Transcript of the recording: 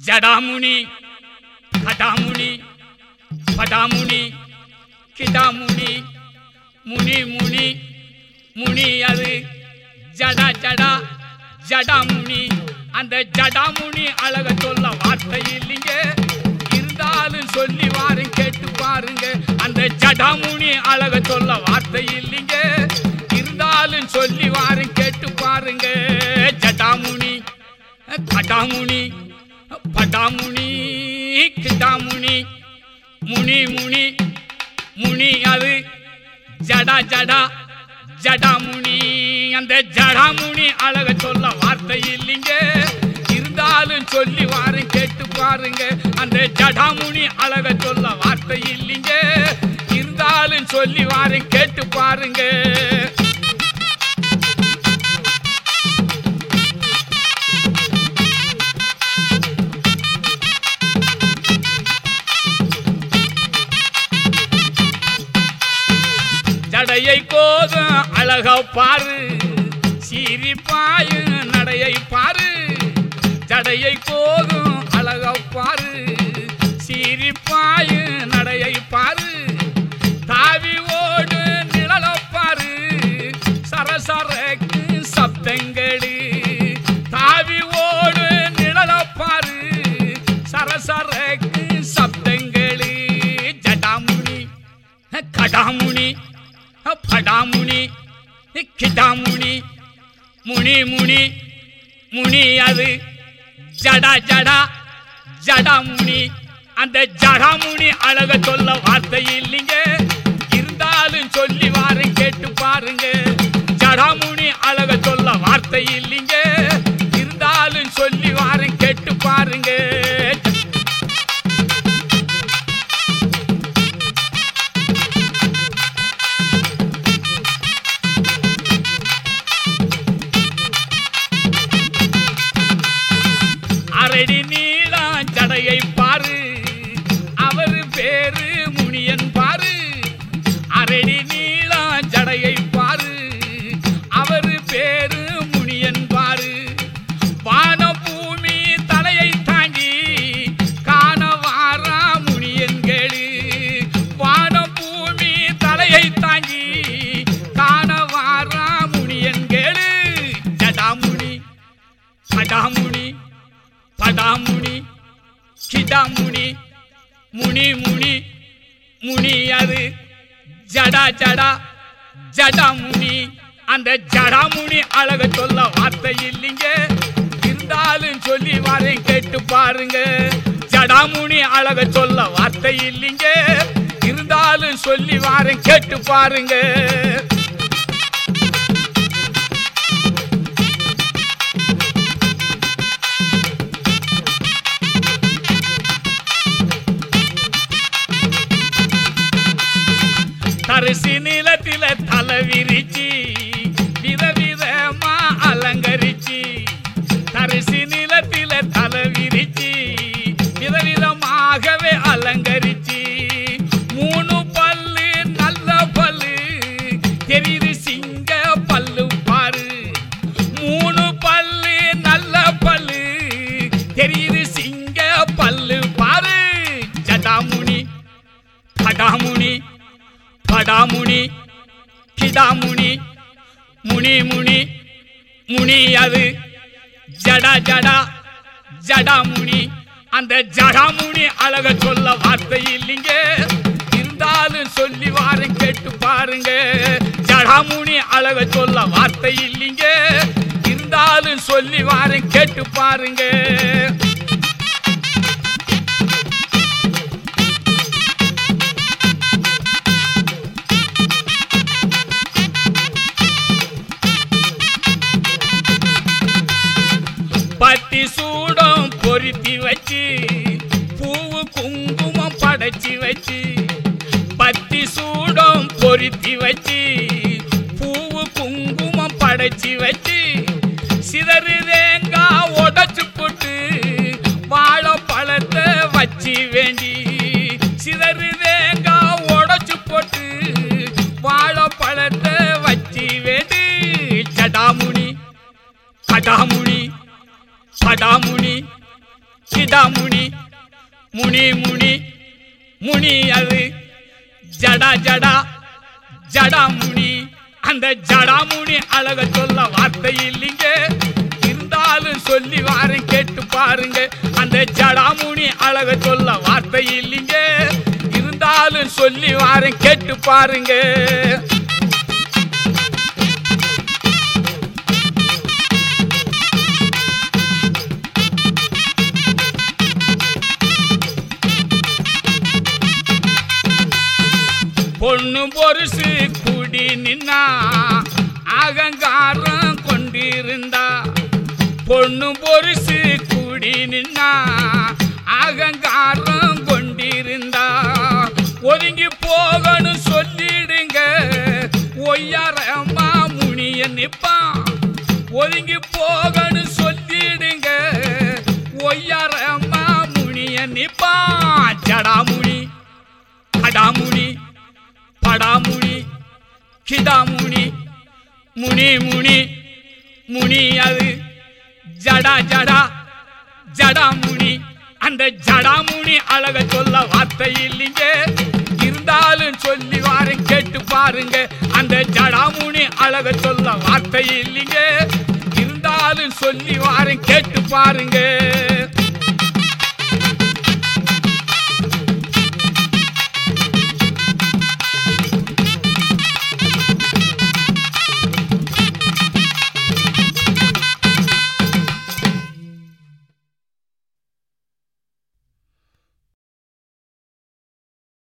ஜடாமுனி கடாமுனி படாமுனி கிடாமுனி முனி முனி முனி அது ஜடா ஜடா ஜடாமுனி அந்த ஜடாமுனி அழக சொல்ல வார்த்தை இல்லைங்க இருந்தாலும் சொல்லி வாரும் கேட்டு பாருங்க அந்த ஜடாமுனி அழக சொல்ல வார்த்தை இல்லைங்க இருந்தாலும் சொல்லி வாரும் கேட்டு பாருங்க ஜடாமுனி கடாமுனி படாமுனி கிடாமுனி முனி முனி முனி அது ஜடா ஜடா ஜடாமுனி அந்த ஜடாமுனி அழக சொல்ல வார்த்தை இல்லைங்க இருந்தாலும் சொல்லி வாரும் கேட்டு பாருங்க அந்த ஜடாமுனி அழக சொல்ல வார்த்தை இல்லைங்க இருந்தாலும் சொல்லி வாரும் கேட்டு பாருங்க ஜடையை கோதும் அழக பாரு சிரிப்பாயும் நடையை பாரு ஜடையை கோதும் அழக பாரு சிரிப்பாயும் நடையை பாரு தாவி ஓடு நிழல பாரு சரசரக்கு சப்தங்களு தாவி ஓடு நிழல பாரு சரசரக்கு சப்தங்களு ஜடாமுனி கடாமுனி படாமுனி கிடாமுனி முனி முனி முனி அது ஜடா ஜடா ஜடாமுனி அந்த ஜடாமுனி அழக சொல்ல வார்த்தை இல்லைங்க இருந்தாலும் சொல்லி வாரும் கேட்டு பாருங்க ஜடாமுனி அழக சொல்ல வார்த்தை இல்லைங்க இருந்தாலும் சொல்லி வாரும் கேட்டு பாருங்க அரடி நீளம் ஜடையை பாரு அவர் பேரு முனியன் பாரு அரடி நீளம் ஜடையை பாரு அவர் பேரு முனியன் பாரு வான பூமி தலையை தாங்கி காண வாரா முனியன் கேளு வான பூமி தலையை தாங்கி காண வாரா முனியன் கேளு ஜடாமுனி படாமுனி படாமுனி கிடாமுனி முனி முனி முனி அது ஜடா ஜடா ஜடாமுனி அந்த ஜடாமுனி அழக சொல்ல வார்த்தை இல்லைங்க இருந்தாலும் சொல்லி வரேன் கேட்டு பாருங்க ஜடாமுனி அழக சொல்ல வார்த்தை இல்லைங்க இருந்தாலும் சொல்லி வாரேன் கேட்டு பாருங்க தரிசி நிலத்தில தலை விரிச்சு விதவிதமா அலங்கரிச்சு தரிசி நிலத்தில தலை விரிச்சு விதவிதமாகவே அலங்கரிச்சு மூணு பல்லு நல்ல பல்லு தெரியுது சிங்க பல்லு பாரு மூணு பல்லு நல்ல பல்லு தெரியுது சிங்க பல்லு பாரு ஜடாமுனி கடாமுனி படாமுனி கிடாமுனி முனி முனி முனி அது ஜடா ஜடா ஜடாமுனி அந்த ஜடாமுனி அழக சொல்ல வார்த்தை இல்லைங்க இருந்தாலும் சொல்லி வாரம் கேட்டு பாருங்க ஜடாமுனி அழக சொல்ல வார்த்தை இல்லைங்க இருந்தாலும் சொல்லி வாரம் கேட்டு பாருங்க பட்டி சூடம் பொருத்தி வச்சு பூவு குங்குமம் படைச்சி வச்சு பட்டி சூடம் பொருத்தி வச்சு பூவு குங்குமம் படைச்சி வச்சு சிதறு தேங்காய் உடச்சு போட்டு வாழைப்பழத்தை வச்சு வேண்டி சிதறு தேங்காய் உடச்சு போட்டு வாழைப்பழத்தை வச்சு வேண்டி ஜடாமுனி கடாமுனி படாமுனி கிடாமுனி முனி முனி முனி அது ஜடா ஜடா ஜடாமுனி அந்த ஜடாமுனி அழக சொல்ல வார்த்தை இல்லைங்க இருந்தாலும் சொல்லி வாரேன் கேட்டு பாருங்க அந்த ஜடாமுனி அழக சொல்ல வார்த்தை இல்லைங்க இருந்தாலும் சொல்லி வாரேன் கேட்டு பாருங்க பொண்ணு பொருசு கூடி நின்னா அகங்காரம் கொண்டிருந்தா பொண்ணு பொருசு கூடி நின்னா அகங்காரம் கொண்டிருந்தா ஒதுங்கி போகணும் சொல்லிடுங்க ஒய்யாரம்மா முனிய நிப்பான் ஒதுங்கி போகணும் சொல்லிடுங்க ஒய்யாரம்மா முனிய நிப்பான் ஜடாமுனி அடாமுனி படாமுனி கிடாமுனி முனி முனி முனி அது ஜடா ஜடா ஜடாமுனி அந்த ஜடாமுனி அழக சொல்ல வார்த்தை இல்லைங்க இருந்தாலும் சொல்லி வாரேன் கேட்டு பாருங்க அந்த ஜடாமுனி அழக சொல்ல வார்த்தை இல்லைங்க இருந்தாலும் சொல்லி வாரேன் கேட்டு பாருங்க